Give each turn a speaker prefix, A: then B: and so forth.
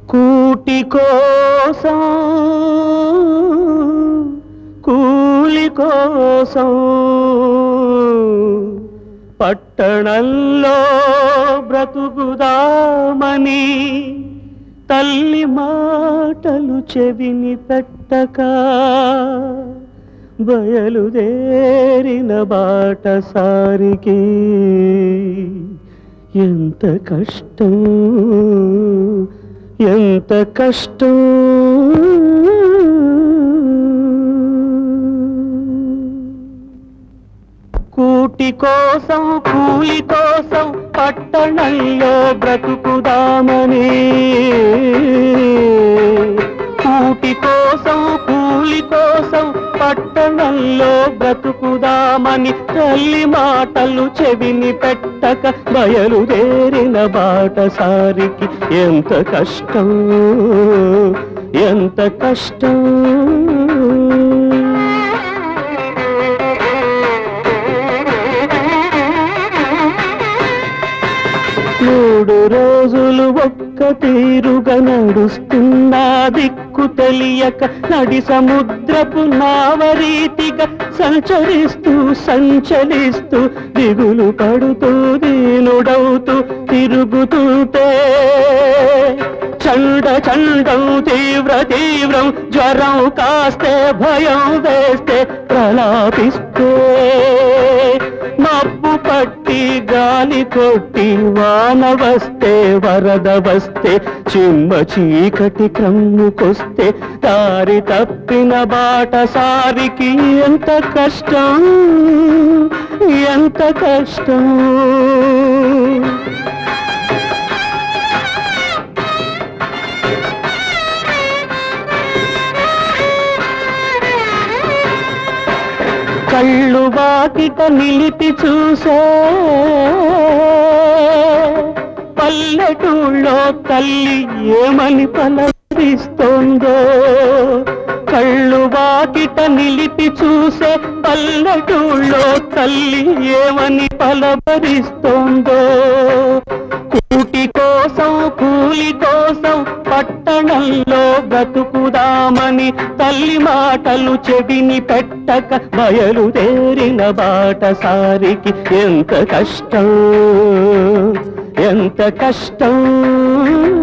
A: కూటి కోసం కూలి కోసం పట్టణంలో బ్రతుకుదామని తల్లి మాటలు చెవిని పెట్టక బయలుదేరిన బాటసారికి ఎంత కష్టం ఎంత కష్టం కూటి కోసం కూలి కోసం పట్టణంలో బ్రతుకుదామని కూటి కోసం కూలి కోసం పట్టణంలో బ్రతుకుదామని తల్లి మాటలు చెవిని పెట్టక బయలుదేరిన బాటసారికి ఎంత కష్టం ఎంత కష్టం మూడు రోజులు ఒక్క తీరుగా నడుస్తున్నా దిక్కు తెలియక నడి సముద్రపు నావరీతిగా సంచరిస్తూ సంచలిస్తూ దిగులు పడుతూ దీనుడవుతూ తిరుగుతుంటే చండ చండం తీవ్ర తీవ్రం జ్వరం కాస్తే భయం వేస్తే ప్రలాపిస్తే మబ్బు పట్టి గాలి కొట్టి వాన వస్తే వరద వస్తే చిమ్మ చీకటి క్రమ్ముకొస్తే దారి తప్పిన బాట సారికి ఎంత కష్టం ఎంత కష్టం కళ్ళు వాకిట నిలిపి చూసే పల్లెటూళ్ళో తల్లి ఏమని పలవరిస్తోందో కళ్ళు వాకిట నిలిపి చూసే పల్లెటూళ్ళో తల్లి ఏమని పలవరిస్తోందో కూటి కోసం కూలి కోసం పట్టణంలో బ్రతుకుదామని తల్లి మాటలు చెవిని పెట్టక బయలుదేరిన బాటసారికి ఎంత కష్టం ఎంత కష్టం